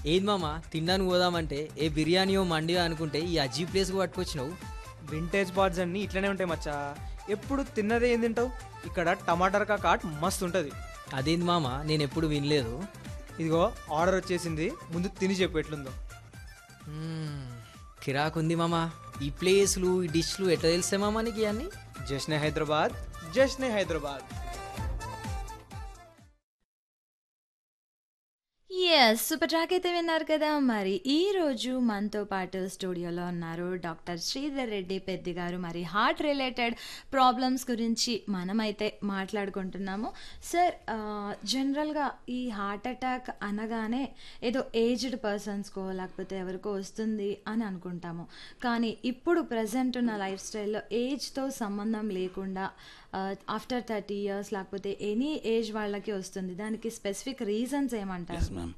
ఏది మామ తినడానికి పోదామంటే ఏ బిర్యానీయో మండియో అనుకుంటే ఈ అజీ ప్లేస్కి పట్టుకొచ్చినావు వింటేజ్ బార్డ్స్ అన్నీ ఇట్లనే ఉంటాయి మచ్చా ఎప్పుడు తిన్నదే ఏం తింటావు ఇక్కడ టమాటర్ కాట్ మస్తు ఉంటుంది అదేంది మామ నేను ఎప్పుడు వినలేదు ఇదిగో ఆర్డర్ వచ్చేసింది ముందు తిని చెప్పు ఎట్లుందో మ్మ్, కిరాకుంది మామ ఈ ప్లేస్లు ఈ డిష్లు ఎట్లా తెలిసే మామ నీకు ఇవన్నీ Jashne Hyderabad Jashne Hyderabad yes super track అయితే విన్నారు కదా మరి ఈ రోజు మనతో పాటు స్టూడియోలో ఉన్నారు డాక్టర్ శ్రీధర్ రెడ్డి పెద్ది గారు మరి హార్ట్ రిలేటెడ్ ప్రాబ్లమ్స్ గురించి మనమైతే మాట్లాడుకుంటున్నాము సార్ జనరల్గా ఈ హార్ట్ అటాక్ అనగానే ఏదో ఏజ్డ్ పర్సన్స్కో లేకపోతే ఎవరికో వస్తుంది అని అనుకుంటాము కానీ ఇప్పుడు ప్రజెంట్ ఉన్న లైఫ్ స్టైల్లో ఏజ్తో సంబంధం లేకుండా ఆఫ్టర్ థర్టీ ఇయర్స్ లేకపోతే ఎనీ ఏజ్ వాళ్ళకి వస్తుంది దానికి స్పెసిఫిక్ రీజన్స్ ఏమంటారు ఎస్ మ్యామ్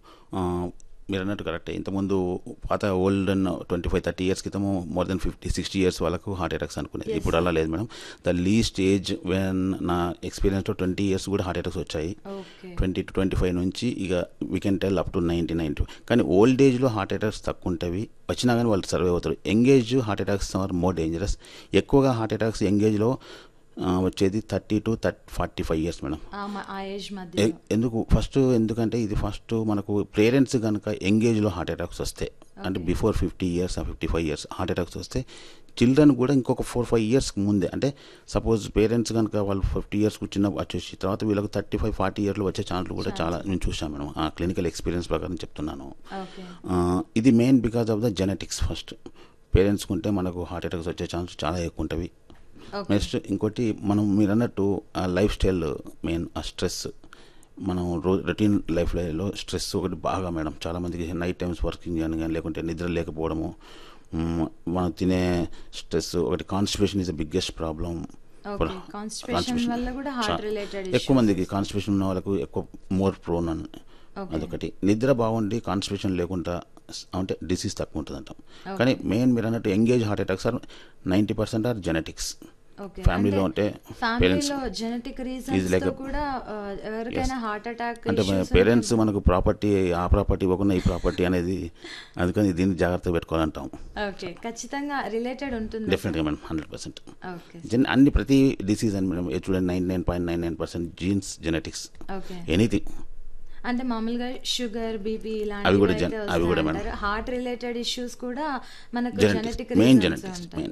మీరు అన్నట్టు కరెక్టే ఇంతకుముందు పాత old twenty five thirty years క్రితము more than fifty sixty years వాళ్ళకు హార్ట్ అటాక్స్ అనుకునేది ఇప్పుడు అలా లేదు madam the least age when నా ఎక్స్పీరియన్స్లో ట్వంటీ ఇయర్స్ కూడా హార్ట్ అటాక్స్ వచ్చాయి okay twenty to twenty five నుంచి ఇక we can tell up to ninety nine కానీ ఓల్డ్ ఏజ్లో హార్ట్ అటాక్స్ తక్కువ ఉంటాయి వచ్చినా కానీ వాళ్ళు సర్వే అవుతారు young age heart attacks are more dangerous ఎక్కువగా హార్ట్ అటాక్స్ ఎంగేజ్లో వచ్చేది thirty to thirty forty five years madam ఆ ఏజ్ మధ్య ఎ- ఎందుకు ఫస్ట్ ఎందుకంటే ఇది ఫస్ట్ మనకు పేరెంట్స్ కనుక ఎంగేజ్లో హార్ట్ అటాక్స్ వస్తే అంటే before fifty years fifty five years heart attacks వస్తే చిల్డ్రన్ కూడా ఇంకొక ఫోర్ ఫైవ్ ఇయర్స్ ముందే అంటే సపోజ్ పేరెంట్స్ కనుక వాళ్ళు ఫిఫ్టీ ఇయర్స్ చిన్న వచ్చేసి తర్వాత వీళ్ళకి థర్టీ ఫైవ్ ఫార్టీ ఇయర్లు వచ్చే ఛాన్స్లు కూడా చాలా నేను చూసాను మేడం ఆ క్లినికల్ ఎక్స్పీరియన్స్ ప్రకారం చెప్తున్నాను ఓకే ఆ, ఇది main because of the genetics first parents ఉంటే మనకు హార్ట్ అటాక్స్ వచ్చే ఛాన్స్ చాలా ఎక్కువ ఉంటుంది ఓకే నెక్స్ట్ ఇంకోటి మనం మీరు అన్నట్టు ఆ లైఫ్ స్టైల్ మెయిన్ ఆ స్ట్రెస్ మనం రో రొటీన్ లైఫ్లో స్ట్రెస్ ఒకటి బాగా మేడం చాలామందికి నైట్ టైమ్స్ వర్కింగ్ కానీ కానీ లేకుంటే నిద్ర లేకపోవడము మ్, మనం తినే స్ట్రెస్ ఒకటి constipation is the biggest problem okay constipation వల్ల కూడా హార్ట్ రిలేటెడ్ ఎక్కువ మందికి కాన్స్టిపేషన్ ఉన్న వాళ్ళకు ఎక్కువ మోర్ ప్రోన్ అని Okay. అదొకటి నిద్ర బాగుండి కాన్స్టిపేషన్ లేకుండా స్- అంటే డిసీజ్ తక్కువ ఉంటుంది అంటాం కానీ మెయిన్ మీరు అన్నట్టు young age heart attacks are ninety percent are genetics okay ఫ్యామిలీలో ఉంటే పేరెంట్స్ ఫ్యామిలీలో జెనెటిక్ Is రీజన్స్ like తో a- కూడా ఆ, ఎవరికైనా హార్ట్ అటాక్ అంటే పేరెంట్స్ మనకు ప్రాపర్టీ ఆ ప్రాపర్టీ ఇవ్వకుండా ఈ ప్రాపర్టీ అనేది అందుకని దీన్ని జాగ్రత్తగా పెట్టుకోవాలంటాం ఓకే ఖచ్చితంగా రిలేటెడ్ ఉంటుంది డెఫినెట్గా మేడం హండ్రెడ్ పర్సెంట్ ఓకే జన్ అన్ని ప్రతి డిసీజ్ అని మేడం చూడండి nine nine point nine nine percent genes genetics okay anything అంటే మామూలుగా షుగర్ బీపీ అవి కూడా ఇలాంటివి gen- అవి కూడా మేడం. హార్ట్ రిలేటెడ్ ఇష్యూస్ కూడా మనకు genetics genetic main reasons genetics ఉంటాయి